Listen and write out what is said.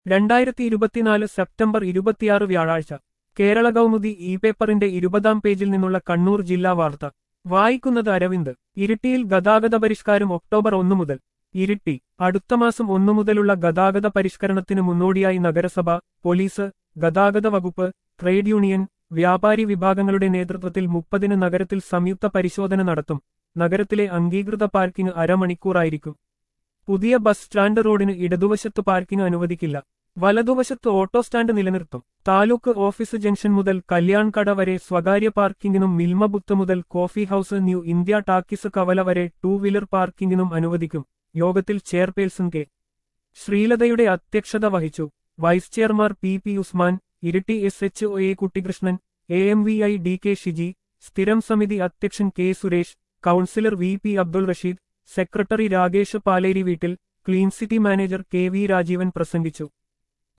രണ്ടായിരത്തി ഇരുപത്തിനാല് സെപ്റ്റംബർ ഇരുപത്തിയാറ് വ്യാഴാഴ്ച കേരള കൗമുദി ഇ പേപ്പറിന്റെ ഇരുപതാം പേജിൽ നിന്നുള്ള കണ്ണൂർ ജില്ലാ വാർത്ത വായിക്കുന്നത് അരവിന്ദ് ഇരിട്ടിയിൽ ഗതാഗത പരിഷ്കാരം ഒക്ടോബർ ഒന്നു മുതൽ ഇരിട്ടി അടുത്ത മാസം ഒന്നു മുതലുള്ള ഗതാഗത പരിഷ്കരണത്തിന് മുന്നോടിയായി നഗരസഭ പോലീസ് ഗതാഗത വകുപ്പ് ട്രേഡ് യൂണിയൻ വ്യാപാരി വിഭാഗങ്ങളുടെ നേതൃത്വത്തിൽ മുപ്പതിന് നഗരത്തിൽ സംയുക്ത പരിശോധന നടത്തും നഗരത്തിലെ അംഗീകൃത പാർക്കിംഗ് അരമണിക്കൂറായിരിക്കും പുതിയ ബസ് സ്റ്റാൻഡ് റോഡിന് ഇടതുവശത്ത് പാർക്കിംഗ് അനുവദിക്കില്ല വലതുവശത്ത് ഓട്ടോ സ്റ്റാൻഡ് നിലനിർത്തും താലൂക്ക് ഓഫീസ് ജംഗ്ഷൻ മുതൽ കല്യാൺകട വരെ സ്വകാര്യ പാർക്കിംഗിനും മിൽമ ബുത്ത് മുതൽ coffee house new India talkies കവല വരെ ടൂ വീലർ പാർക്കിംഗിനും അനുവദിക്കും യോഗത്തിൽ ചെയർപേഴ്സൺ കെ ശ്രീലതയുടെ അധ്യക്ഷത വഹിച്ചു vice chairman P P Usman Iritty S H O A Kuttikrishnan A M V I D K Shiji സ്ഥിരം സമിതി അധ്യക്ഷൻ K Suresh councillor V P Abdul Rasheed secretary Rakesh Paleri വീട്ടിൽ clean city manager K V Rajeevan പ്രസംഗിച്ചു